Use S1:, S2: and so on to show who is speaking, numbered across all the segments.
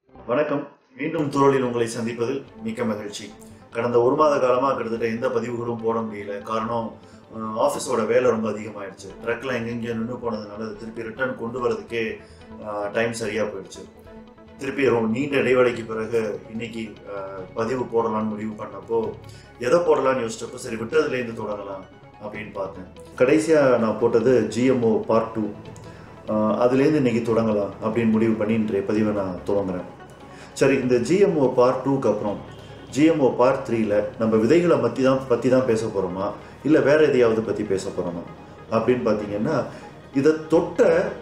S1: வணக்கம் மீண்டும் துறளில் உங்களை சந்திப்பதில் மிக்க மகிழ்ச்சி கடந்த ஒரு மாத காலமாக கிட்டத்தட்ட எந்த பதிவுகளும் போட முடியல காரணம் ஆஃபீஸோட வேலை ரொம்ப அதிகமாயிடுச்சு ட்ரக்கில் எங்கெங்கேயோ நின்று போனதுனால அது திருப்பி ரிட்டர்ன் கொண்டு வரதுக்கே டைம் சரியாக போயிடுச்சு திருப்பி ரொம்ப நீண்ட இடைவேளைக்கு பிறகு இன்னைக்கு அஹ், பதிவு போடலாம்னு முடிவு பண்ணப்போ எதை போடலாம்னு யோசிச்சப்போ சரி விட்டதுலேருந்து தொடங்கலாம் அப்படின்னு பார்த்தேன் கடைசியாக நான் போட்டது ஜிஎம்ஓ பார்ட் டூ அதுலேருந்து இன்னைக்கு தொடங்கலாம் அப்படின்னு முடிவு பண்ணி இன்றைய பதிவை நான் தொடங்குறேன் சரி இந்த ஜிஎம்ஓ பார்ட் டூக்கு அப்புறம் ஜிஎம்ஓ பார்ட் த்ரீல நம்ம விதைகளை பற்றி தான் பற்றி தான் பேச போகிறோமா இல்லை வேற எதையாவது பற்றி பேச போகிறோமா அப்படின்னு பார்த்தீங்கன்னா இதை தொட்ட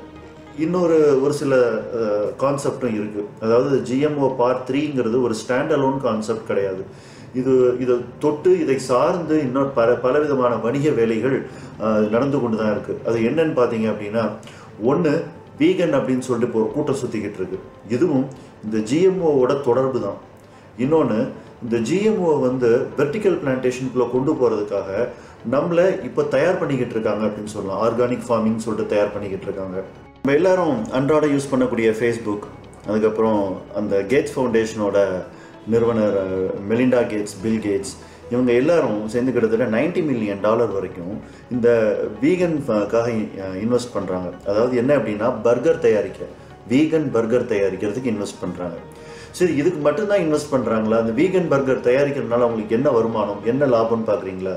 S1: இன்னொரு ஒரு சில கான்செப்டும் இருக்குது அதாவது ஜிஎம்ஓ பார்ட் த்ரீங்கிறது ஒரு ஸ்டாண்ட் அலோன் கான்செப்ட் கிடையாது இது இதை தொட்டு இதை சார்ந்து இன்னொரு பல பலவிதமான வணிக வேலைகள் அஹ், நடந்து கொண்டு தான் இருக்குது அது என்னன்னு பார்த்தீங்க அப்படின்னா ஒன்று வீகன் அப்படின்னு சொல்லிட்டு இப்போ ஒரு கூட்டம் சுற்றிக்கிட்டு இருக்கு இதுவும் இந்த ஜிஎம்ஓவோட தொடர்பு தான் இன்னொன்று இந்த ஜிஎம்ஓ வந்து வெர்டிக்கல் பிளான்டேஷனுக்குள்ளே கொண்டு போகிறதுக்காக நம்மளை இப்போ தயார் பண்ணிக்கிட்டு இருக்காங்க அப்படின்னு சொல்லலாம் ஆர்கானிக் ஃபார்மிங் சொல்லிட்டு தயார் பண்ணிக்கிட்டு இருக்காங்க நம்ம எல்லாரும் அன்றாட யூஸ் பண்ணக்கூடிய ஃபேஸ்புக் அதுக்கப்புறம் அந்த கேட்ஸ் ஃபவுண்டேஷனோட நிறுவனர் அஹ், மெலிண்டா கேட்ஸ் பில் கேட்ஸ் இவங்க எல்லாரும் சேர்ந்து கிட்டத்தட்ட 90 மில்லியன் டாலர் வரைக்கும் இந்த வீகன்காக இன்வெஸ்ட் பண்ணுறாங்க அதாவது என்ன அப்படின்னா பர்கர் தயாரிக்க வீகன் பர்கர் தயாரிக்கிறதுக்கு இன்வெஸ்ட் பண்ணுறாங்க சரி இதுக்கு மட்டும்தான் இன்வெஸ்ட் பண்ணுறாங்களா அந்த வீகன் பர்கர் தயாரிக்கிறதுனால அவங்களுக்கு என்ன வருமானம் என்ன லாபம்னு பார்க்குறீங்களா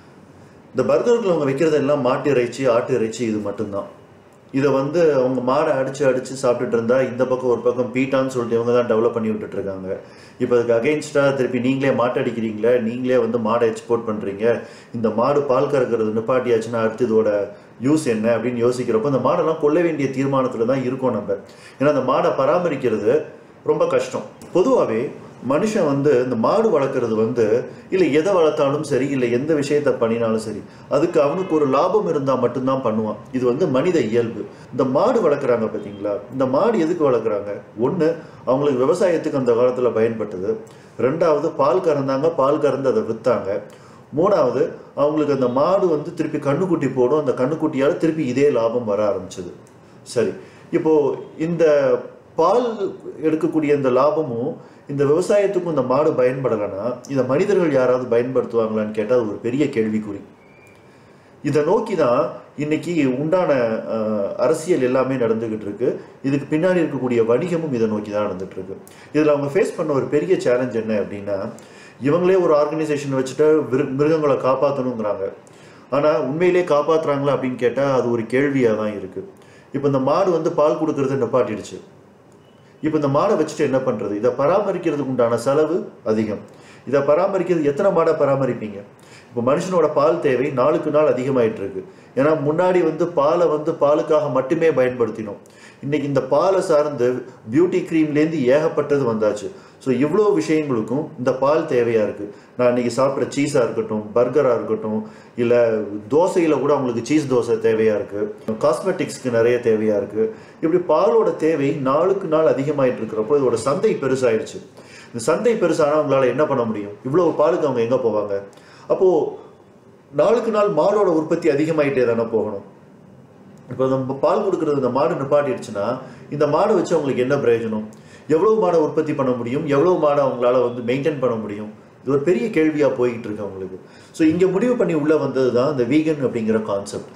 S1: இந்த பர்கர்கள் அவங்க வைக்கிறது எல்லாம் மாட்டு இறைச்சி ஆட்டு இறைச்சி இது மட்டும்தான் இதை வந்து அவங்க மாடை அடிச்சு அடிச்சு சாப்பிட்டுட்டு இருந்தா இந்த பக்கம் ஒரு பக்கம் பீட்டான்னு சொல்லிட்டு இவங்க தான் டெவலப் பண்ணி விட்டுட்டு இருக்காங்க இப்போ அதுக்கு அகைன்ஸ்டாக திருப்பி நீங்களே மாட்டை அடிக்கிறீங்களே நீங்களே வந்து மாடை எக்ஸ்போர்ட் பண்ணுறீங்க இந்த மாடு பால் கறக்கிறது நிப்பாட்டியாச்சுன்னா அடுத்து இதோட யூஸ் என்ன அப்படின்னு யோசிக்கிறப்போ இந்த மாடெல்லாம் கொல்ல வேண்டிய தீர்மானத்தில் தான் இருக்கோம் நம்ம ஏன்னா அந்த மாடை பராமரிக்கிறது ரொம்ப கஷ்டம் பொதுவாகவே மனுஷன் வந்து இந்த மாடு வளர்க்குறது வந்து இல்லை எதை வளர்த்தாலும் சரி இல்லை எந்த விஷயத்தை பண்ணினாலும் சரி அதுக்கு அவனுக்கு ஒரு லாபம் இருந்தால் மட்டும்தான் பண்ணுவான் இது வந்து மனித இயல்பு இந்த மாடு வளர்க்குறாங்க பார்த்தீங்களா இந்த மாடு எதுக்கு வளர்க்குறாங்க ஒன்று அவங்களுக்கு விவசாயத்துக்கு அந்த காலத்தில் பயன்பட்டது ரெண்டாவது பால் கறந்தாங்க பால் கறந்து அதை விற்றாங்க மூணாவது அவங்களுக்கு அந்த மாடு வந்து திருப்பி கண்ணுக்குட்டி போடும் அந்த கண்ணுக்குட்டியால் திருப்பி இதே லாபம் வர ஆரம்பிச்சது சரி இப்போ இந்த பால் எடுக்கக்கூடிய இந்த லாபமும் இந்த விவசாயத்துக்கும் இந்த மாடு பயன்படலைன்னா இதை மனிதர்கள் யாராவது பயன்படுத்துவாங்களான்னு கேட்டால் அது ஒரு பெரிய கேள்விக்குறி இதை நோக்கி தான் இன்னைக்கு உண்டான அஹ், அரசியல் எல்லாமே நடந்துகிட்டு இருக்கு இதுக்கு பின்னாடி இருக்கக்கூடிய வணிகமும் இதை நோக்கி தான் நடந்துட்டு இருக்கு இதில் அவங்க ஃபேஸ் பண்ண ஒரு பெரிய சேலஞ்ச் என்ன அப்படின்னா இவங்களே ஒரு ஆர்கனைசேஷன் வச்சுட்டு விரு- மிருகங்களை காப்பாற்றணுங்கிறாங்க ஆனால் உண்மையிலே காப்பாத்துறாங்களா அப்படின்னு கேட்டால் அது ஒரு கேள்வியாக தான் இருக்கு இப்போ இந்த மாடு வந்து பால் கொடுக்கறத நிப்பாட்டிடுச்சு இப்போ இந்த மாடை வச்சுட்டு என்ன பண்ணுறது இதை பராமரிக்கிறதுக்கு உண்டான செலவு அதிகம் இதை பராமரிக்கிறது எத்தனை மாடை பராமரிப்பீங்க இப்போ மனுஷனோட பால் தேவை நாளுக்கு நாள் அதிகமாயிட்டு இருக்கு ஏன்னா முன்னாடி வந்து பாலை வந்து பாலுக்காக மட்டுமே பயன்படுத்தினோம் இன்னைக்கு இந்த பாலை சார்ந்து பியூட்டி க்ரீம்லேருந்து ஏகப்பட்டது வந்தாச்சு ஸோ இவ்வளோ விஷயங்களுக்கும் இந்த பால் தேவையாக இருக்குது நான் இன்னைக்கு சாப்பிட்ற சீஸாக இருக்கட்டும் பர்கராக இருக்கட்டும் இல்லை தோசையில் கூட அவங்களுக்கு சீஸ் தோசை தேவையாக இருக்குது காஸ்மெட்டிக்ஸ்க்கு நிறைய தேவையாக இருக்குது இப்படி பாலோட தேவை நாளுக்கு நாள் அதிகமாயிட்டு இருக்கிறப்போ இதோட சந்தை பெருசாயிடுச்சு இந்த சந்தை பெருசானா அவங்களால என்ன பண்ண முடியும் இவ்வளவு பாலுக்கு அவங்க எங்கே போவாங்க அப்போது நாளுக்கு நாள் மாடோட உற்பத்தி அதிகமாயிட்டே தானே போகணும் இப்போ நம்ம பால் கொடுக்கறது இந்த மாடு நிப்பாட்டிடுச்சுன்னா இந்த மாடை வச்சு அவங்களுக்கு என்ன பிரயோஜனம் எவ்வளவு மாடை உற்பத்தி பண்ண முடியும் எவ்வளவு மாடை அவங்களால வந்து மெயின்டைன் பண்ண முடியும் இது ஒரு பெரிய கேள்வியாக போய்கிட்டு இருக்கு அவங்களுக்கு ஸோ இங்கே முடிவு பண்ணி உள்ளே வந்தது தான் இந்த வீகன் அப்படிங்கிற கான்செப்ட்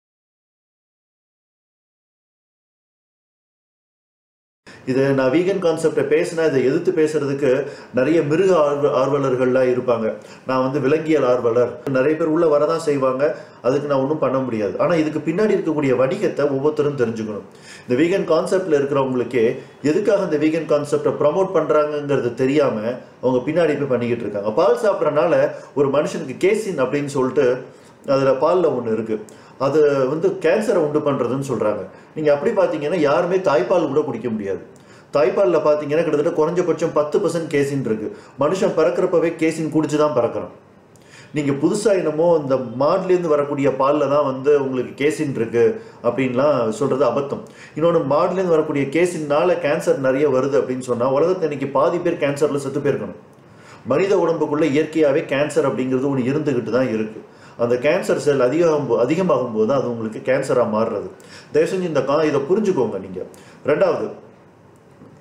S1: இது நான் வீகன் கான்செப்டை பேசினா இதை எதிர்த்து பேசுறதுக்கு நிறைய மிருக ஆர்வ ஆர்வலர்கள்லாம் இருப்பாங்க நான் வந்து விலங்கியல் ஆர்வலர் நிறைய பேர் உள்ள வரதான் செய்வாங்க அதுக்கு நான் ஒன்றும் பண்ண முடியாது ஆனால் இதுக்கு பின்னாடி இருக்கக்கூடிய வணிகத்தை ஒவ்வொருத்தரும் தெரிஞ்சுக்கணும் இந்த வீகன் கான்செப்ட்ல இருக்கிறவங்களுக்கே எதுக்காக இந்த வீகன் கான்செப்டை ப்ரமோட் பண்றாங்கங்கிறது தெரியாம அவங்க பின்னாடி போய் பண்ணிக்கிட்டு இருக்காங்க பால் சாப்பிட்றனால ஒரு மனுஷனுக்கு கேசின் அப்படின்னு சொல்லிட்டு அதில் பாலில் ஒன்று இருக்கு அது வந்து கேன்சரை உண்டு பண்ணுறதுன்னு சொல்கிறாங்க நீங்கள் அப்படி பார்த்தீங்கன்னா யாருமே தாய்ப்பால் கூட குடிக்க முடியாது தாய்ப்பாலில் பார்த்தீங்கன்னா கிட்டத்தட்ட குறைஞ்சபட்சம் பத்து பர்சன்ட் கேசின் இருக்கு மனுஷன் பிறக்கிறப்பவே கேசின் குடிச்சு தான் பிறக்கிறான் நீங்கள் புதுசாக என்னமோ இந்த மாடுலேருந்து வரக்கூடிய பாலில் தான் வந்து உங்களுக்கு கேசின் இருக்கு அப்படின்லாம் சொல்கிறது அபத்தம் இன்னொன்று மாடுலேருந்து வரக்கூடிய கேசின்னால கேன்சர் நிறைய வருது அப்படின்னு சொன்னால் உலகத்தில் இன்னைக்கு பாதி பேர் கேன்சரில் செத்து போயிருக்கணும் மனித உடம்புக்குள்ள இயற்கையாகவே கேன்சர் அப்படிங்கிறது ஒன்று இருந்துக்கிட்டு தான் இருக்கு அந்த கேன்சர் செல் அதிகம் அதிகமாகும் போது தான் அது உங்களுக்கு கேன்சராக மாறுறது தயவு செஞ்சு இந்த கா இதை புரிஞ்சுக்கோங்க நீங்கள் ரெண்டாவது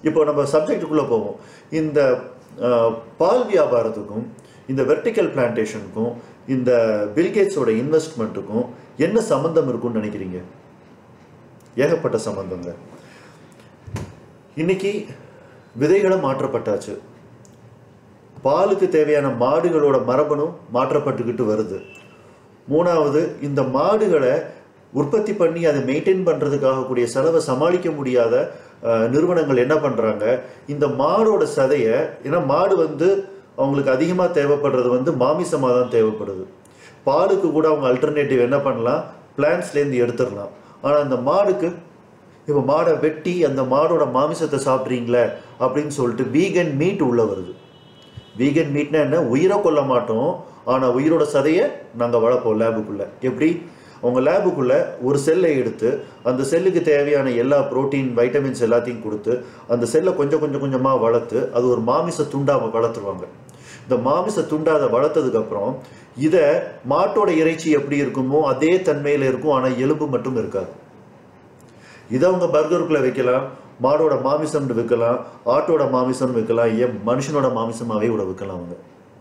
S1: இப்போ நம்ம சப்ஜெக்டுக்குள்ளே போவோம் இந்த அஹ், பால் வியாபாரத்துக்கும் இந்த வெர்டிக்கல் பிளான்டேஷனுக்கும் இந்த பில்கேட்ஸோட இன்வெஸ்ட்மெண்ட்டுக்கும் என்ன சம்மந்தம் இருக்கும்னு நினைக்கிறீங்க ஏகப்பட்ட சம்மந்தங்க இன்னைக்கு விதைகளை மாற்றப்பட்டாச்சு பாலுக்கு தேவையான மாடுகளோட மரபணும் மாற்றப்பட்டுக்கிட்டு வருது மூணாவது இந்த மாடுகளை உற்பத்தி பண்ணி அதை மெயின்டைன் பண்ணுறதுக்காக கூடிய செலவை சமாளிக்க முடியாத அஹ், நிறுவனங்கள் என்ன பண்ணுறாங்க இந்த மாடோட சதையை ஏன்னா மாடு வந்து அவங்களுக்கு அதிகமாக தேவைப்படுறது வந்து மாமிசமாக தான் தேவைப்படுது பாலுக்கு கூட அவங்க அல்டர்னேட்டிவ் என்ன பண்ணலாம் பிளான்ஸ்லேருந்து எடுத்துடலாம் ஆனால் அந்த மாடுக்கு இப்போ மாடை வெட்டி அந்த மாடோட மாமிசத்தை சாப்பிட்றீங்களே அப்படின்னு சொல்லிட்டு வீகன் மீட் உள்ள வருது வீகன் மீட்னா என்ன உயிரை கொல்ல மாட்டோம் ஆனால் உயிரோட சதையை நாங்கள் வளர்ப்போம் லேபுக்குள்ளே எப்படி அவங்க லேபுக்குள்ளே ஒரு செல்லை எடுத்து அந்த செல்லுக்கு தேவையான எல்லா புரோட்டீன் வைட்டமின்ஸ் எல்லாத்தையும் கொடுத்து அந்த செல்லை கொஞ்சம் கொஞ்சம் கொஞ்சமாக வளர்த்து அது ஒரு மாமிச துண்டாக வளர்த்துருவாங்க இந்த மாமிச துண்டை அதை வளர்த்ததுக்கப்புறம் இதை மாட்டோட இறைச்சி எப்படி இருக்குமோ அதே தன்மையில் இருக்கும் ஆனால் எலும்பு மட்டும் இருக்காது இதை அவங்க பர்கருக்குள்ள வைக்கலாம் மாடோட மாமிசம்னு வைக்கலாம் ஆட்டோட மாமிசம்னு வைக்கலாம் ஏன் மனுஷனோட மாமிசமாவே கூட வைக்கலாம் அவங்க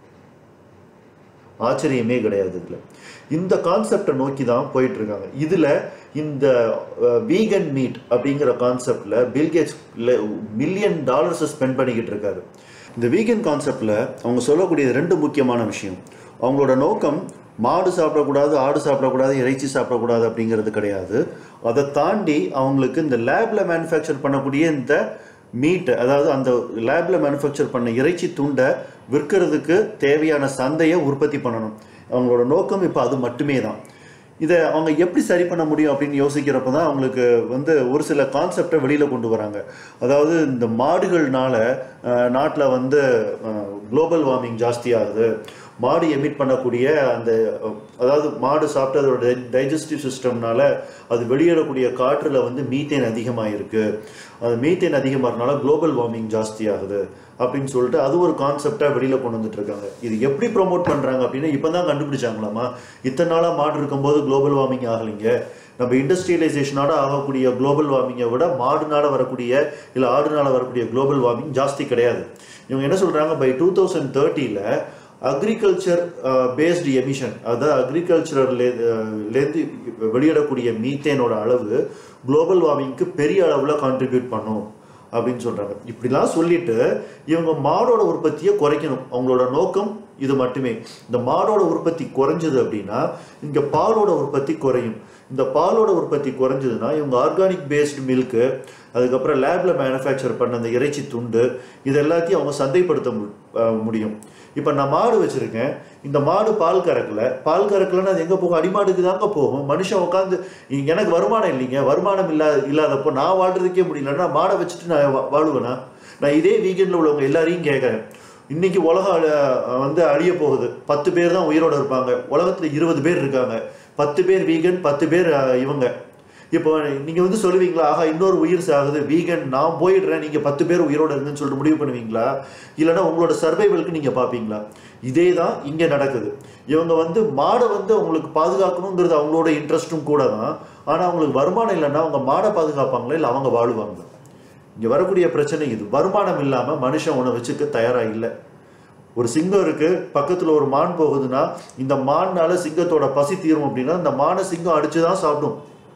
S1: ஆச்சரியமே கிடையாது இதுல இந்த கான்செப்டை நோக்கி தான் போயிட்டு இருக்காங்க இதுல இந்த வீகன் மீட் அப்படிங்கிற கான்செப்ட்ல பில்கேட்ஸ் மில்லியன் டாலர்ஸ் ஸ்பெண்ட் பண்ணிக்கிட்டு இருக்காரு இந்த வீகன் கான்செப்ட்ல அவங்க சொல்லக்கூடிய ரெண்டு முக்கியமான விஷயம் அவங்களோட நோக்கம் மாடு சாப்பிடக்கூடாது ஆடு சாப்பிடக்கூடாது இறைச்சி சாப்பிடக்கூடாது அப்படிங்கிறது கிடையாது அதை தாண்டி அவங்களுக்கு இந்த லேப்ல மேனுஃபேக்சர் பண்ணக்கூடிய இந்த மீட் அதாவது அந்த லேப்ல மேனுஃபேக்சர் பண்ண இறைச்சி துண்டை விற்கிறதுக்கு தேவையான சந்தையை உற்பத்தி பண்ணணும் அவங்களோட நோக்கம் இப்போ அது மட்டுமே தான் இதை அவங்க எப்படி சரி பண்ண முடியும் அப்படின்னு யோசிக்கிறப்ப தான் அவங்களுக்கு வந்து ஒரு சில கான்செப்டை வெளியில் கொண்டு வராங்க அதாவது இந்த மாடுகள்னால நாட்டில் வந்து குளோபல் வார்மிங் ஜாஸ்தி ஆகுது மாடு எமிட் பண்ணக்கூடிய அந்த அஹ், அதாவது மாடு சாப்பிட்டு அதோட டைஜஸ்டிவ் சிஸ்டம்னால அது வெளியிடக்கூடிய காற்றுல வந்து மீத்தேன் அதிகமாக இருக்கு அது மீத்தேன் அதிகமாகறதுனால குளோபல் வார்மிங் ஜாஸ்தி ஆகுது அப்படின்னு சொல்லிட்டு அது ஒரு கான்செப்டாக வெளியில் கொண்டு வந்துட்டு இருக்காங்க இது எப்படி ப்ரோமோட் பண்ணுறாங்க அப்படின்னா இப்போ தான் கண்டுபிடிச்சாங்களாமா இத்தனை நாளாக மாடு இருக்கும்போது குளோபல் வார்மிங் ஆகலைங்க நம்ம இண்டஸ்ட்ரியலைசேஷனோட ஆகக்கூடிய குளோபல் வார்மிங்கை விட மாடுனால வரக்கூடிய இல்லை ஆடுனால வரக்கூடிய குளோபல் வார்மிங் ஜாஸ்தி கிடையாது இவங்க என்ன சொல்கிறாங்க பை டூ தௌசண்ட் தேர்ட்டியில் அக்ரிகல்ச்சர் பேஸ்டு எமிஷன் அதாவது அக்ரிகல்ச்சர்லேருந்து வெளியிடக்கூடிய மீத்தேனோட அளவு குளோபல் வார்மிங்க்கு பெரிய அளவில் கான்ட்ரிபியூட் பண்ணும் அப்படின்னு சொல்றாங்க இப்படிலாம் சொல்லிட்டு இவங்க மாடோட உற்பத்தியை குறைக்கணும் அவங்களோட நோக்கம் இது மட்டுமே இந்த மாடோட உற்பத்தி குறைஞ்சது அப்படின்னா இங்க பாலோட உற்பத்தி குறையும் இந்த பாலோட உற்பத்தி குறைஞ்சதுன்னா இவங்க ஆர்கானிக் பேஸ்டு மில்க்கு அதுக்கப்புறம் லேப்ல மேனுஃபேக்சர் பண்ண அந்த இறைச்சி துண்டு இது எல்லாத்தையும் அவங்க சந்தைப்படுத்த மு- அஹ் முடியும் இப்போ நான் மாடு வச்சிருக்கேன் இந்த மாடு பால் கறக்கல பால் கறக்கலன்னா அது எங்கே போகும் அடிமாடுக்கு தாங்க போகும் மனுஷன் உட்காந்து எனக்கு வருமானம் இல்லைங்க வருமானம் இல்லா இல்லாதப்போ நான் வாழ்றதுக்கே முடியலன்னா மாடை வச்சுட்டு நான் வா- வாழுவேனா நான் இதே வீக்கெண்டில் உள்ளவங்க எல்லாரையும் கேட்குறேன் இன்னைக்கு உலகம் அழ- வந்து அழிய போகுது பத்து பேர் தான் உயிரோட இருப்பாங்க உலகத்தில் இருபது பேர் இருக்காங்க பத்து பேர் வீகன் பத்து பேர் அஹ், இவங்க இப்போ நீங்க வந்து சொல்லுவீங்களா ஆஹா இன்னொரு உயிர் சாகுது வீகன் நான் போயிடுறேன் நீங்க பத்து பேர் உயிரோட இருங்கன்னு சொல்லிட்டு முடிவு பண்ணுவீங்களா இல்லைன்னா உங்களோட சர்வைவலுக்கு நீங்க பார்ப்பீங்களா இதே தான் இங்க நடக்குது இவங்க வந்து மாடை வந்து அவங்களுக்கு பாதுகாக்கணுங்கிறது அவங்களோட இன்ட்ரெஸ்ட்டும் கூட தான் ஆனா அவங்களுக்கு வருமானம் இல்லைன்னா அவங்க மாடை பாதுகாப்பாங்களா இல்லை அவங்க வாழுவாங்க இங்க வரக்கூடிய பிரச்சனை இது வருமானம் இல்லாம மனுஷன் உன்னை வச்சுக்க தயாரா இல்லை ஒரு சிங்கம் இருக்கு பக்கத்துல ஒரு மான் போகுதுன்னா இந்த மான்னால சிங்கத்தோட பசி தீரும் அப்படின்னா இந்த மானை சிங்கம் அடிச்சுதான் சாப்பிடும்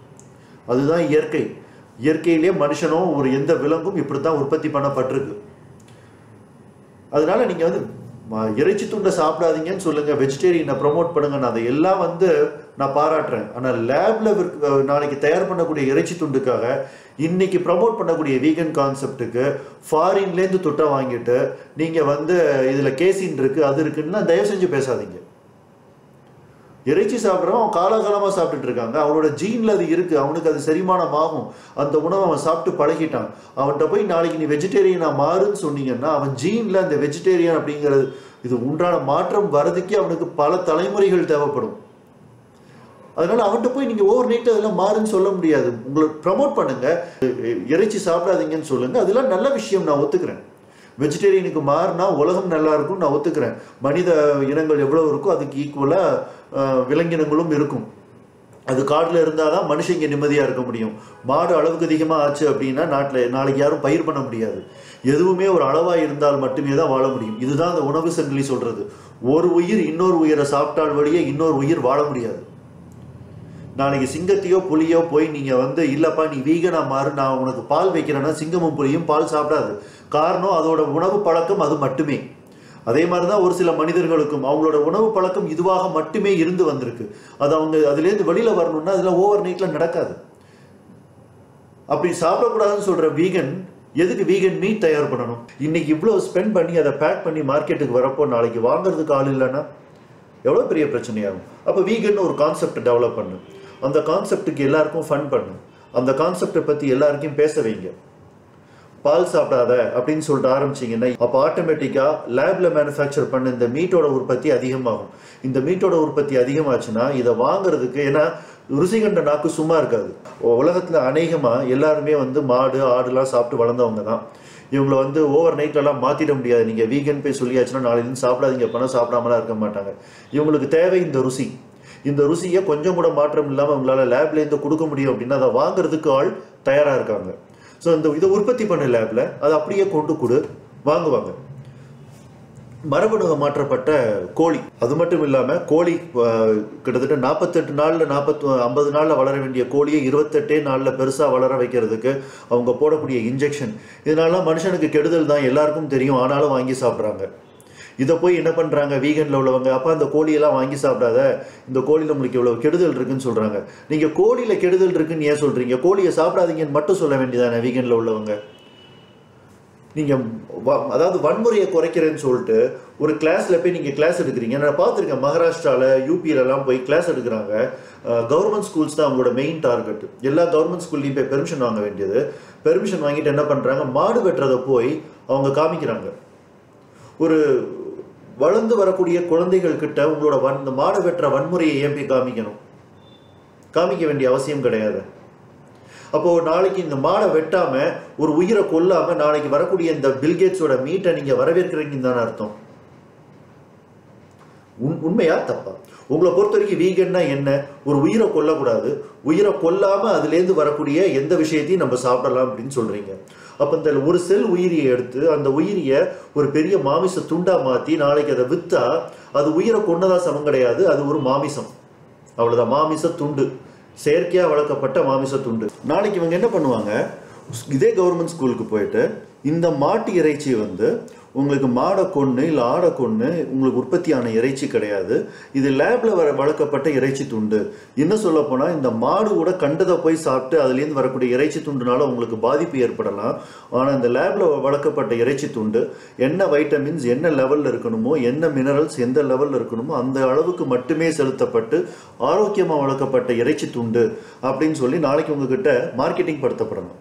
S1: அதுதான் இயற்கை இயற்கையிலேயே மனுஷனும் ஒரு எந்த விலங்கும் இப்படித்தான் உற்பத்தி பண்ணப்பட்டிருக்கு அதனால நீங்க வந்து ம- இறைச்சி துண்டை சாப்பிடாதீங்கன்னு சொல்லுங்க வெஜிடேரியனை ப்ரோமோட் பண்ணுங்க நான் அதை எல்லாம் வந்து நான் பாராட்டுறேன் ஆனா லேப்ல நாளைக்கு தயார் பண்ணக்கூடிய இறைச்சி துண்டுக்காக இன்னைக்கு ப்ரோமோட் பண்ணக்கூடிய வீகன் கான்செப்ட்டுக்கு ஃபாரின்லேருந்து துட்டை வாங்கிட்டு நீங்க வந்து இதுல கேசின் இருக்கு அது இருக்குன்னா தயவு செஞ்சு பேசாதீங்க இறைச்சி சாப்பிட்றவன் அவன் காலாகாலமாக சாப்பிட்டுட்டு இருக்காங்க அவனோட ஜீன்ல அது இருக்கு அவனுக்கு அது செரிமானம் ஆகும் அந்த உணவை அவன் சாப்பிட்டு பழகிட்டான் அவன்கிட்ட போய் நாளைக்கு நீ வெஜிடேரியனா மாறுன்னு சொன்னீங்கன்னா அவன் ஜீன்ல அந்த வெஜிடேரியன் அப்படிங்கிறது இது உண்டான மாற்றம் வரதுக்கே அவனுக்கு பல தலைமுறைகள் தேவைப்படும் அதனால அவன்கிட்ட போய் நீங்க ஓவர் நைட் அதெல்லாம் மாறுன்னு சொல்ல முடியாது உங்களை ப்ரமோட் பண்ணுங்க இறைச்சி சாப்பிடாதீங்கன்னு சொல்லுங்க அதெல்லாம் நல்ல விஷயம் நான் ஒத்துக்கிறேன் வெஜிடேரியனுக்கு மாறினா உலகம் நல்லா இருக்கும் நான் ஒத்துக்கிறேன் மனித இனங்கள் எவ்வளவு இருக்கோ அதுக்கு ஈக்குவலாக விலங்கினங்களும் இருக்கும் அது காட்டில் இருந்தால் தான் மனுஷங்க நிம்மதியாக இருக்க முடியும் மாடு அளவுக்கு அதிகமாக ஆச்சு அப்படின்னா நாட்டில் நாளைக்கு யாரும் பயிர் பண்ண முடியாது எதுவுமே ஒரு அளவாக இருந்தால் மட்டுமே தான் வாழ முடியும் இதுதான் அந்த உணவு சங்கிலி சொல்கிறது ஒரு உயிர் இன்னொரு உயிரை சாப்பிட்டால் வழியே இன்னொரு உயிர் வாழ முடியாது நாளைக்கு சிங்கத்தையோ புலியோ போய் நீங்கள் வந்து இல்லைப்பா நீ வீகனா மாறு நான் உனக்கு பால் வைக்கிறேன்னா சிங்கமும் புலியும் பால் சாப்பிடாது காரணம் அதோட உணவு பழக்கம் அது மட்டுமே அதே மாதிரி தான் ஒரு சில மனிதர்களுக்கும் அவங்களோட உணவு பழக்கம் இதுவாக மட்டுமே இருந்து வந்திருக்கு அது அவங்க அதுலேருந்து வெளியில் வரணும்னா அதில் ஓவர் நைட்டில் நடக்காது அப்படி சாப்பிடக்கூடாதுன்னு சொல்கிற வீகன் எதுக்கு வீகன் மீட் தயார் பண்ணணும் இன்னைக்கு இவ்வளோ ஸ்பெண்ட் பண்ணி அதை பேக் பண்ணி மார்க்கெட்டுக்கு வரப்போ நாளைக்கு வாங்குறதுக்கு ஆள் இல்லைன்னா எவ்வளோ பெரிய பிரச்சனையாகும் அப்போ வீகன் ஒரு கான்செப்ட் டெவலப் பண்ணு அந்த கான்செப்டுக்கு எல்லாருக்கும் ஃபன் பண்ணு அந்த கான்செப்டை பற்றி எல்லாருக்கும் பேச வைங்க பால் சாப்பிடாத அப்படின்னு சொல்லிட்டு ஆரம்பிச்சிங்கன்னா அப்போ ஆட்டோமேட்டிக்காக லேபில் மேனுஃபேக்சர் பண்ண இந்த மீட்டோட உற்பத்தி அதிகமாகும் இந்த மீட்டோட உற்பத்தி அதிகமாச்சுன்னா இதை வாங்குறதுக்கு ஏன்னா ருசிகண்ட நாக்கு சும்மா இருக்காது உலகத்தில் அநேகமாக எல்லாருமே வந்து மாடு ஆடுலாம் சாப்பிட்டு வளர்ந்தவங்க தான் இவங்களை வந்து ஓவர் நைட்லலாம் மாற்றிட முடியாது நீங்கள் வீகன் போய் சொல்லியாச்சுன்னா நாளையிலேருந்து சாப்பிடாதீங்க பணம் சாப்பிடாமலாம் இருக்க மாட்டாங்க இவங்களுக்கு தேவை இந்த ருசி இந்த ருசியை கொஞ்சம் கூட மாற்றம் இல்லாமல் உங்களால் லேப்லேருந்து கொடுக்க முடியும் அப்படின்னா அதை வாங்குறதுக்கு ஆள் தயாராக இருக்காங்க ஸோ இந்த இதை உற்பத்தி பண்ண லேபில் அதை அப்படியே கொண்டு கொடு வாங்குவாங்க மரபணு மாற்றப்பட்ட கோழி அது மட்டும் இல்லாமல் கோழி அஹ், கிட்டத்தட்ட நாற்பத்தெட்டு நாளில் நாற்பத்தி ஐம்பது நாளில் வளர வேண்டிய கோழியை இருபத்தெட்டே நாளில் பெருசாக வளர வைக்கிறதுக்கு அவங்க போடக்கூடிய இன்ஜெக்ஷன் இதனால மனுஷனுக்கு கெடுதல் தான் எல்லாருக்கும் தெரியும் ஆனாலும் வாங்கி சாப்பிட்றாங்க இதை போய் என்ன பண்ணுறாங்க வீகனில் உள்ளவங்க அப்போ அந்த கோழியெல்லாம் வாங்கி சாப்பிடாத இந்த கோழியில் உங்களுக்கு இவ்வளோ கெடுதல் இருக்குன்னு சொல்கிறாங்க நீங்கள் கோழியில் கெடுதல் இருக்குன்னு ஏன் சொல்கிறீங்க கோழியை சாப்பிடாதீங்கன்னு மட்டும் சொல்ல வேண்டியதானே வீகனில் உள்ளவங்க நீங்கள் அதாவது வன்முறையை குறைக்கிறேன்னு சொல்லிட்டு ஒரு கிளாஸில் போய் நீங்கள் கிளாஸ் எடுக்கிறீங்க நான் பார்த்துருக்கேன் மகாராஷ்டிராவில் யூபியிலலாம் போய் கிளாஸ் எடுக்கிறாங்க கவர்மெண்ட் ஸ்கூல்ஸ் தான் அவங்களோட மெயின் டார்கெட் எல்லா கவர்மெண்ட் ஸ்கூல்லையும் போய் பெர்மிஷன் வாங்க வேண்டியது பெர்மிஷன் வாங்கிட்டு என்ன பண்ணுறாங்க மாடு வெட்டுறதை போய் அவங்க காமிக்கிறாங்க ஒரு வளர்ந்து வரக்கூடிய குழந்தைகள் கிட்ட உங்களோட வன் இந்த மாடு வெட்டுற வன்முறையை ஏன் போய் காமிக்கணும் காமிக்க வேண்டிய அவசியம் கிடையாது அப்போ நாளைக்கு இந்த மாடை வெட்டாம ஒரு உயிரை கொல்லாம நாளைக்கு வரக்கூடிய இந்த பில்கேட்ஸோட மீட்டை நீங்க வரவேற்கிறீங்கன்னு தானே அர்த்தம் உண் உண்மையா தப்பா உங்களை பொறுத்த வரைக்கும் வீகன்னா என்ன ஒரு உயிரை கொல்லக்கூடாது உயிரை கொல்லாம அதுலேருந்து வரக்கூடிய எந்த விஷயத்தையும் நம்ம சாப்பிடலாம் அப்படின்னு சொல்றீங்க அப்போ இந்த ஒரு செல் உயிரியை எடுத்து அந்த உயிரியை ஒரு பெரிய மாமிச துண்டா மாத்தி நாளைக்கு அதை வித்தா அது உயிரை கொன்னதா சமம் கிடையாது அது ஒரு மாமிசம் அவ்வளவுதான் மாமிச துண்டு செயற்கையாக வளர்க்கப்பட்ட மாமிச துண்டு நாளைக்கு இவங்க என்ன பண்ணுவாங்க இதே கவர்மெண்ட் ஸ்கூலுக்கு போயிட்டு இந்த மாட்டு இறைச்சி வந்து உங்களுக்கு மாடை கொன்று இல்லை ஆடை கொன்று உங்களுக்கு உற்பத்தியான இறைச்சி கிடையாது இது லேபில் வர வளர்க்கப்பட்ட இறைச்சி துண்டு இன்னும் சொல்ல போனால் இந்த மாடு கூட கண்டதை போய் சாப்பிட்டு அதுலேருந்து வரக்கூடிய இறைச்சி துண்டுனால உங்களுக்கு பாதிப்பு ஏற்படலாம் ஆனால் இந்த லேபில் வளர்க்கப்பட்ட இறைச்சி துண்டு என்ன வைட்டமின்ஸ் என்ன லெவலில் இருக்கணுமோ என்ன மினரல்ஸ் எந்த லெவலில் இருக்கணுமோ அந்த அளவுக்கு மட்டுமே செலுத்தப்பட்டு ஆரோக்கியமாக வளர்க்கப்பட்ட இறைச்சி துண்டு அப்படின்னு சொல்லி நாளைக்கு உங்ககிட்ட மார்க்கெட்டிங் படுத்தப்படணும்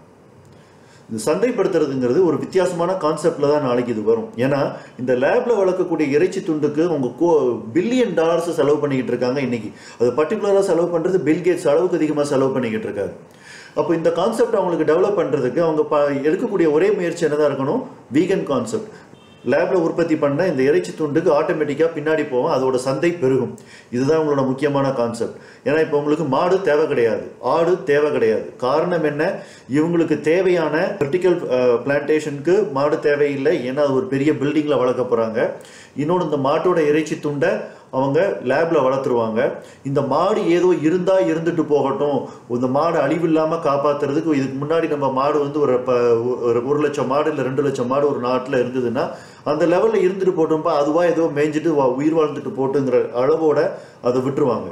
S1: இந்த சந்தைப்படுத்துறதுங்கிறது ஒரு வித்தியாசமான கான்செப்ட்ல தான் நாளைக்கு இது வரும் ஏன்னா இந்த லேப்ல வளர்க்கக்கூடிய இறைச்சி துண்டுக்கு அவங்க கோ பில்லியன் டாலர்ஸ் செலவு பண்ணிக்கிட்டு இருக்காங்க இன்னைக்கு அது பர்டிகுலராக செலவு பண்றது பில்கேட்ஸ் அளவுக்கு அதிகமாக செலவு பண்ணிக்கிட்டு இருக்காரு அப்போ இந்த கான்செப்ட் அவங்களுக்கு டெவலப் பண்றதுக்கு அவங்க ப எடுக்கக்கூடிய ஒரே முயற்சி என்னதான் இருக்கணும் வீகன் கான்செப்ட் லேப்ல உற்பத்தி பண்ண இந்த இறைச்சி துண்டுக்கு ஆட்டோமேட்டிக்காக பின்னாடி போகும் அதோட சந்தை பெருகும் இதுதான் உங்களோட முக்கியமான கான்செப்ட் ஏன்னா இப்போ உங்களுக்கு மாடு தேவை கிடையாது ஆடு தேவை கிடையாது காரணம் என்ன இவங்களுக்கு தேவையான வெர்டிக்கல் பிளான்டேஷனுக்கு மாடு தேவையில்லை ஏன்னா அது ஒரு பெரிய பில்டிங்கில் வளர்க்க போகிறாங்க இன்னொன்று இந்த மாட்டோட இறைச்சி துண்டை அவங்க லேப்ல வளர்த்துருவாங்க இந்த மாடு ஏதோ இருந்தா இருந்துட்டு போகட்டும் இந்த மாடு அழிவில்லாம காப்பாத்துறதுக்கு இதுக்கு முன்னாடி நம்ம மாடு வந்து ஒரு ப- ஒரு ஒரு லட்சம் மாடு இல்லை ரெண்டு லட்சம் மாடு ஒரு நாட்டில் இருந்ததுன்னா அந்த லெவல்ல இருந்துட்டு போட்டோம்ப்பா அதுவா ஏதோ மேய்ஞ்சிட்டு வா- உயிர் வாழ்ந்துட்டு போட்டுங்கிற அளவோட அதை விட்டுருவாங்க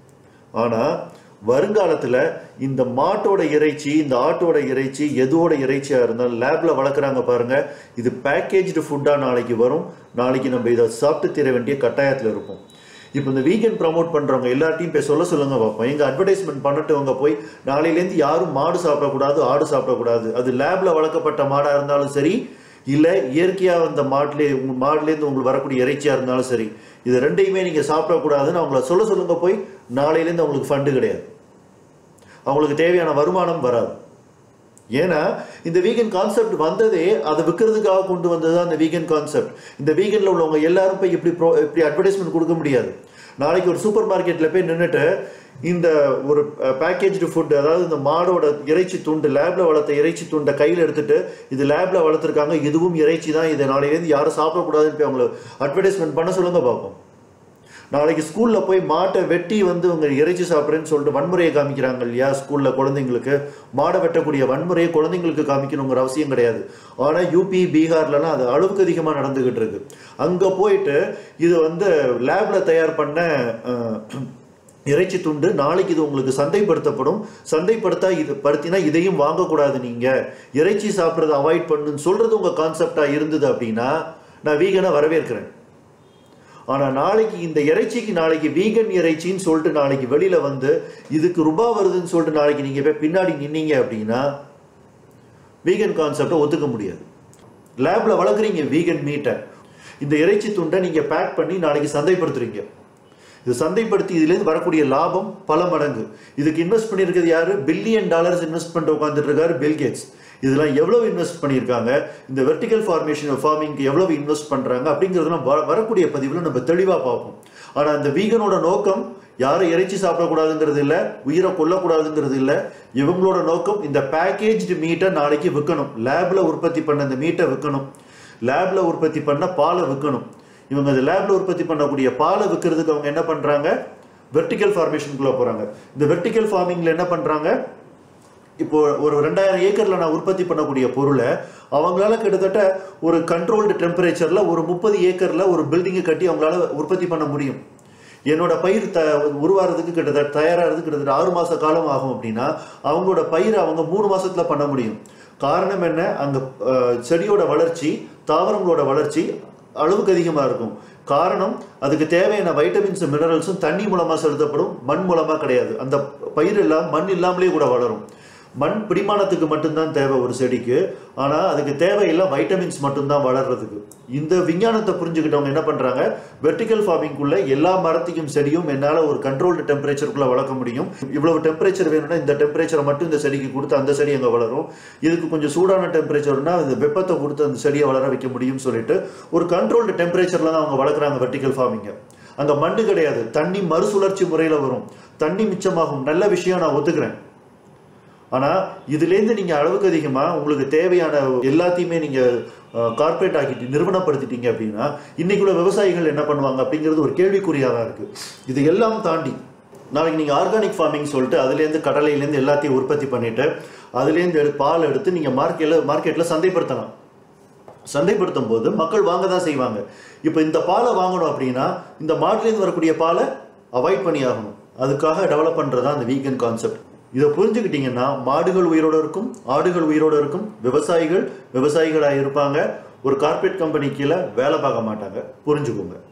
S1: ஆனா வருங்காலத்துல இந்த மாட்டோட இறைச்சி இந்த ஆட்டோட இறைச்சி எதோட இறைச்சியா இருந்தாலும் லேப்ல வளர்க்குறாங்க பாருங்க இது பேக்கேஜ்டு ஃபுட்டா நாளைக்கு வரும் நாளைக்கு நம்ம இதை சாப்பிட்டு தீர வேண்டிய கட்டாயத்துல இருப்போம் இப்போ இந்த வீக்கெண்ட் ப்ரமோட் பண்றவங்க எல்லார்ட்டையும் போய் சொல்ல சொல்லுங்க பார்ப்போம் எங்க அட்வர்டைஸ்மெண்ட் பண்ணிட்டவங்க போய் நாளையிலேருந்து யாரும் மாடு சாப்பிடக்கூடாது ஆடு சாப்பிடக்கூடாது அது லேப்ல வளர்க்கப்பட்ட மாடா இருந்தாலும் சரி இல்ல இயற்கையா வந்த மாட்டுலே உங்க மாடுலேருந்து உங்களுக்கு வரக்கூடிய இறைச்சியா இருந்தாலும் சரி இது ரெண்டையுமே நீங்க சாப்பிடக்கூடாதுன்னு அவங்கள சொல்ல சொல்லுங்க போய் நாளையிலேருந்து அவங்களுக்கு ஃபண்டு கிடையாது அவங்களுக்கு தேவையான வருமானம் வராது ஏன்னா இந்த வீகன் கான்செப்ட் வந்ததே அதை விற்கிறதுக்காக கொண்டு வந்தது தான் அந்த வீகன் கான்செப்ட் இந்த வீகனில் உள்ளவங்க எல்லாரும் போய் இப்படி ப்ரோ இப்படி அட்வர்டைஸ்மெண்ட் கொடுக்க முடியாது நாளைக்கு ஒரு சூப்பர் மார்க்கெட்டில் போய் நின்றுட்டு இந்த ஒரு பேக்கேஜ்டு ஃபுட் அதாவது இந்த மாடோட இறைச்சி துண்டு லேப்ல வளர்த்த இறைச்சி துண்டை கையில் எடுத்துட்டு இது லேப்ல வளர்த்துருக்காங்க இதுவும் இறைச்சி தான் இதை நாளையிலேருந்து யாரும் சாப்பிடக்கூடாதுன்னு போய் அவங்கள அட்வர்டைஸ்மெண்ட் பண்ண சொல்லுங்க பார்ப்போம் நாளைக்கு ஸ்கூல்ல போய் மாட்டை வெட்டி வந்து உங்க இறைச்சி சாப்பிட்றேன்னு சொல்லிட்டு வன்முறையை காமிக்கிறாங்க இல்லையா ஸ்கூல்ல குழந்தைங்களுக்கு மாடை வெட்டக்கூடிய வன்முறையை குழந்தைங்களுக்கு காமிக்கணுங்கிற அவசியம் கிடையாது ஆனா யூபி பீகார்லலாம் அது அளவுக்கு அதிகமா நடந்துகிட்டு இருக்கு அங்க போயிட்டு இது வந்து லேப்ல தயார் பண்ண அஹ், இறைச்சி துண்டு நாளைக்கு இது உங்களுக்கு சந்தைப்படுத்தப்படும் சந்தைப்படுத்தா இது படுத்தினா இதையும் வாங்கக்கூடாது நீங்க இறைச்சி சாப்பிட்றதை அவாய்ட் பண்ணுன்னு சொல்றது உங்க கான்செப்டா இருந்தது அப்படின்னா நான் வீகனை வரவேற்கிறேன் ஆனா நாளைக்கு இந்த இறைச்சிக்கு நாளைக்கு வீகன் இறைச்சின்னு சொல்லிட்டு நாளைக்கு வெளியில வந்து இதுக்கு ரூபா வருதுன்னு சொல்லிட்டு நாளைக்கு நீங்க போய் பின்னாடி நின்னீங்க அப்படின்னா வீகன் கான்செப்டை ஒத்துக்க முடியாது லேப்ல வளர்க்குறீங்க வீகன் மீட்டை இந்த இறைச்சி துண்டை நீங்க பேக் பண்ணி நாளைக்கு சந்தைப்படுத்துறீங்க இது சந்தைப்படுத்தி இதுலேருந்து வரக்கூடிய லாபம் பல மடங்கு இதுக்கு இன்வெஸ்ட் பண்ணியிருக்கிறது யாரு பில்லியன் டாலர்ஸ் இன்வெஸ்ட் பண்ணிட்டு உட்காந்துட்டு இருக்காரு பில் கேட்ஸ் இதெல்லாம் எவ்வளவு இன்வெஸ்ட் பண்ணியிருக்காங்க இந்த வெர்டிகல் ஃபார்மேஷன் ஃபார்மிங்க்கு எவ்வளவு இன்வெஸ்ட் பண்றாங்க அப்படிங்கிறதெல்லாம் வ- வரக்கூடிய பதிவில் நம்ம தெளிவாக பார்ப்போம் ஆனால் அந்த வீகனோட நோக்கம் யாரும் இறைச்சி சாப்பிடக்கூடாதுங்கிறது இல்லை உயிரை கொல்லக்கூடாதுங்கிறது இல்லை இவங்களோட நோக்கம் இந்த பேக்கேஜ்டு மீட்டை நாளைக்கு விற்கணும் லேப்ல உற்பத்தி பண்ண இந்த மீட்டை விற்கணும் லேப்ல உற்பத்தி பண்ண பாலை விற்கணும் இவங்க இந்த லேப்ல உற்பத்தி பண்ணக்கூடிய பாலை விற்கிறதுக்கு அவங்க என்ன பண்றாங்க வெர்டிகல் ஃபார்மேஷனுக்குள்ள போறாங்க இந்த வெர்டிகல் ஃபார்மிங்ல என்ன பண்றாங்க இப்போ ஒரு ரெண்டாயிரம் ஏக்கர்ல நான் உற்பத்தி பண்ணக்கூடிய பொருளை அவங்களால கிட்டத்தட்ட ஒரு கண்ட்ரோல்டு டெம்பரேச்சர்ல ஒரு முப்பது ஏக்கர்ல ஒரு பில்டிங்கை கட்டி அவங்களால உற்பத்தி பண்ண முடியும் என்னோட பயிர் த உருவாகிறதுக்கு கிட்டத்தட்ட தயாராகிறதுக்கு கிட்டத்தட்ட ஆறு மாச காலம் ஆகும் அப்படின்னா அவங்களோட பயிரை அவங்க மூணு மாசத்துல பண்ண முடியும் காரணம் என்ன அங்க அஹ், செடியோட வளர்ச்சி தாவரங்களோட வளர்ச்சி அளவுக்கு அதிகமாக இருக்கும் காரணம் அதுக்கு தேவையான வைட்டமின்ஸ் மினரல்ஸும் தண்ணி மூலமாக செலுத்தப்படும் மண் மூலமாக கிடையாது அந்த பயிர் எல்லாம் மண் இல்லாமலே கூட வளரும் மண் பிடிமானத்துக்கு மட்டும்தான் தேவை ஒரு செடிக்கு ஆனால் அதுக்கு தேவையில்லை வைட்டமின்ஸ் மட்டும்தான் வளர்றதுக்கு இந்த விஞ்ஞானத்தை புரிஞ்சுக்கிட்டவங்க என்ன பண்ணுறாங்க வெர்டிக்கல் ஃபார்மிங்குள்ள எல்லா மரத்தையும் செடியும் என்னால் ஒரு கண்ட்ரோல்டு டெம்பரேச்சருக்குள்ளே வளர்க்க முடியும் இவ்வளவு டெம்பரேச்சர் வேணும்னா இந்த டெம்பரேச்சரை மட்டும் இந்த செடிக்கு கொடுத்து அந்த செடி அங்கே வளரும் இதுக்கு கொஞ்சம் சூடான டெம்பரேச்சர்னா இந்த வெப்பத்தை கொடுத்து அந்த செடியை வளர வைக்க முடியும்னு சொல்லிட்டு ஒரு கண்ட்ரோல்டு டெம்பரேச்சரில் தான் அவங்க வளர்க்குறாங்க வெர்டிக்கல் ஃபார்மிங்கை அங்கே மண்ணு கிடையாது தண்ணி மறுசுழற்சி முறையில் வரும் தண்ணி மிச்சமாகும் நல்ல விஷயம் நான் ஒத்துக்கிறேன் ஆனால் இதுலேருந்து நீங்கள் அளவுக்கு அதிகமாக உங்களுக்கு தேவையான எல்லாத்தையுமே நீங்கள் கார்ப்பரேட் ஆக்கிட்டு நிறுவனப்படுத்திட்டீங்க அப்படின்னா இன்னைக்குள்ள விவசாயிகள் என்ன பண்ணுவாங்க அப்படிங்கிறது ஒரு கேள்விக்குறியாக தான் இருக்குது இது எல்லாம் தாண்டி நாளைக்கு நீங்கள் ஆர்கானிக் ஃபார்மிங் சொல்லிட்டு அதுலேருந்து கடலையிலேருந்து எல்லாத்தையும் உற்பத்தி பண்ணிட்டு அதுலேருந்து எடு பால் எடுத்து நீங்கள் மார்க்கெட்டில் மார்க்கெட்டில் சந்தைப்படுத்தலாம் சந்தைப்படுத்தும் போது மக்கள் வாங்க தான் செய்வாங்க இப்போ இந்த பாலை வாங்கணும் அப்படின்னா இந்த மாடுலேருந்து வரக்கூடிய பாலை அவாய்ட் பண்ணி ஆகணும் அதுக்காக டெவலப் பண்ணுறது தான் அந்த வீகன் கான்செப்ட் இதை புரிஞ்சுக்கிட்டீங்கன்னா மாடுகள் உயிரோட இருக்கும் ஆடுகள் உயிரோட இருக்கும் விவசாயிகள் விவசாயிகளாக இருப்பாங்க ஒரு கார்ப்பரேட் கம்பெனி கீழே வேலை பார்க்க மாட்டாங்க புரிஞ்சுக்கோங்க